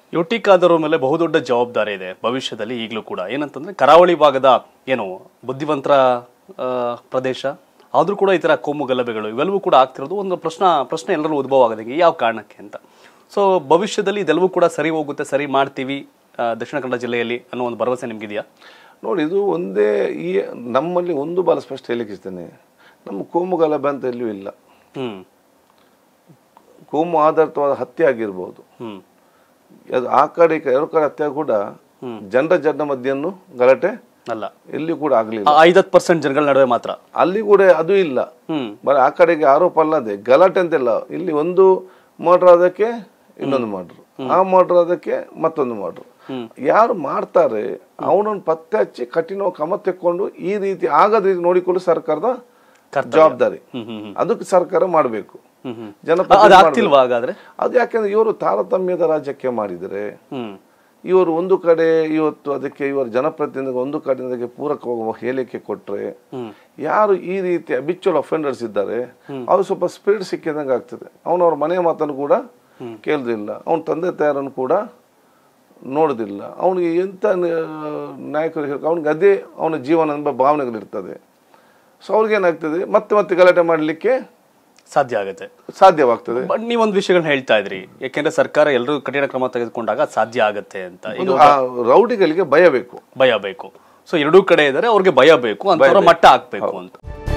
ಯುಟಿಕಾದವರ ಮೇಲೆ ಬಹುದೊಡ್ಡ ಜವಾಬ್ದಾರಿ ಇದೆ ಭವಿಷ್ಯದಲ್ಲಿ ಈಗಲೂ ಕೂಡ ಏನಂತಂದ್ರೆ ಕರಾವಳಿ ಭಾಗದ ಏನು ಬುದ್ಧಿವಂತರ ಆ, ಪ್ರದೇಶ ಆದ್ರೂ ಕೂಡ ಈ ತರ ಕೋಮು ಗಲಭೆಗಳು ಇವೆಲ್ಲವೂ ಕೂಡ ಆಗ್ತಿರೋದು ಒಂದು ಪ್ರಶ್ನ ಪ್ರಶ್ನೆ ಎಲ್ಲರೂ ಉದ್ಭವ ಆಗೋದಂಗೆ ಯಾವ ಕಾರಣಕ್ಕೆ ಅಂತ ಸೊ ಭವಿಷ್ಯದಲ್ಲಿ ಇದೆಲ್ಲವೂ ಕೂಡ ಸರಿ ಹೋಗುತ್ತೆ ಸರಿ ಮಾಡ್ತೀವಿ ಆ, ದಕ್ಷಿಣ ಕನ್ನಡ ಜಿಲ್ಲೆಯಲ್ಲಿ ಅನ್ನೋ ಒಂದು ಭರವಸೆ ನಿಮ್ಗಿದೆಯಾ ನೋಡಿ ಇದು ಒಂದೇ ಈ ನಮ್ಮಲ್ಲಿ ಒಂದು ಬಾಲ ಸ್ಪಷ್ಟ ಹೇಳಲಿಕ್ಕೆ ಇರ್ತೇನೆ ನಮ್ಮ ಕೋಮು ಗಲಭೆ ಅಂತ ಎಲ್ಲಿಯೂ ಇಲ್ಲ ಹ್ಮ್ ಕೋಮು ಆಧಾರಿತವಾದ ಹತ್ಯೆ ಆಗಿರ್ಬೋದು ಹ್ಮ್ ಅದು ಆ ಕಡೆ ಈ ಕಡೆ ಎರಡು ಕಡೆ ಹತ್ಯೆ ಕೂಡ ಜನರ ಜನರ ಮಧ್ಯೆಯನ್ನು ಗಲಾಟೆ ಅಲ್ಲ ಎಲ್ಲಿ ಕೂಡ ಆಗಲಿಲ್ಲ ಆ ಐದತ್ತು ಪರ್ಸೆಂಟ್ ಜನಗಳ ನಡುವೆ ಮಾತ್ರ ಅಲ್ಲಿ ಕೂಡ ಅದು ಇಲ್ಲ ಹ್ಮ್ ಬರೀ ಆ ಕಡೆಗೆ ಆರೋಪ ಅಲ್ಲದೆ ಗಲಾಟೆ ಅಂತೆಲ್ಲ ಇಲ್ಲಿ ಒಂದು ಮರ್ಡರ್ ಆದಕ್ಕೆ ಇನ್ನೊಂದು ಮರ್ಡರ್ ಆ ಮರ್ಡರ್ ಆದಕ್ಕೆ ಮತ್ತೊಂದು ಮರ್ಡರ್ ಯಾರು ಮಾಡ್ತಾರೆ ಅವನನ್ನು ಪತ್ತೆ ಹಚ್ಚಿ ಕಠಿಣ ಕ್ರಮ ತೆಕ್ಕೊಂಡು ಈ ರೀತಿ ಆಗದ ರೀತಿ ನೋಡಿಕೊಳ್ಳು ಸರ್ಕಾರದ ಜವಾಬ್ದಾರಿ ಹ್ಮ್ ಹ್ಮ್ ಹ್ಮ್ ಅದಕ್ಕೆ ಸರ್ಕಾರ ಮಾಡಬೇಕು ಹ್ಮ್ ಹ್ಮ್ ಜನಪ್ರತಿನಿಧಿ ಅದು ಮಾಡ್ಬೇಕು. ಆಗ್ತಿಲ್ವಾ ಹಾಗಾದ್ರೆ ಅದು ಯಾಕೆಂದ್ರೆ ಇವರು ತಾರತಮ್ಯದ ರಾಜ್ಯಕ್ಕೆ ಮಾಡಿದರೆ ಹ್ಮ್ ಇವರು ಒಂದು ಕಡೆ ಇವತ್ತು ಅದಕ್ಕೆ ಇವರ ಜನಪ್ರತಿನಿಧಿ ಒಂದು ಕಡೆ ಅದಕ್ಕೆ ಪೂರಕವಾಗುವ ಹೇಳಿಕೆ ಕೊಟ್ರೆ ಹ್ಮ್ ಯಾರು ಈ ರೀತಿ ಅಬಿಚುವಲ್ ಅಫೆಂಡರ್ಸ್ ಇದ್ದಾರೆ ಅವ್ರು ಸ್ವಲ್ಪ ಸ್ಪಿರಿಟ್ ಸಿಕ್ಕಿದಂಗೆ ಆಗ್ತದೆ ಅವನವ್ರ ಮನೆ ಮಾತನ್ನು ಕೂಡ ಕೇಳುದಿಲ್ಲ ಅವನ ತಂದೆ ತಾಯರನ್ನು ಕೂಡ ನೋಡುದಿಲ್ಲ ಅವನಿಗೆ ಎಂತ ನ- ನಾಯಕರು ಹೇಳಿ ಅವನಿಗೆ ಅದೇ ಅವನ ಜೀವನ ಎಂಬ ಭಾವನೆಗಳಿರ್ತದೆ ಸೊ ಅವ್ರಿಗೇನಾಗ್ತದೆ ಮತ್ತೆ ಮತ್ತೆ ಗಲಾಟೆ ಮಾಡಲಿಕ್ಕೆ ಸಾಧ್ಯ ಆಗುತ್ತೆ ಸಾಧ್ಯವಾಗ್ತದೆ ಬಟ್ ನೀವೊಂದು ವಿಷಯಗಳನ್ನ ಹೇಳ್ತಾ ಇದ್ರಿ ಯಾಕೆಂದ್ರೆ ಸರ್ಕಾರ ಎಲ್ಲರೂ ಕಠಿಣ ಕ್ರಮ ತೆಗೆದುಕೊಂಡಾಗ ಸಾಧ್ಯ ಆಗತ್ತೆ ಅಂತ ಈಗ ಒಂದು ಆ ರೌಡಿಗಳಿಗೆ ಭಯ ಬೇಕು ಭಯ ಬೇಕು ಸೊ ಎರಡೂ ಕಡೆ ಇದ್ದಾರೆ ಅವ್ರಿಗೆ ಭಯ ಬೇಕು ಅಂತ ಮಟ್ಟ ಹಾಕ್ಬೇಕು ಅಂತ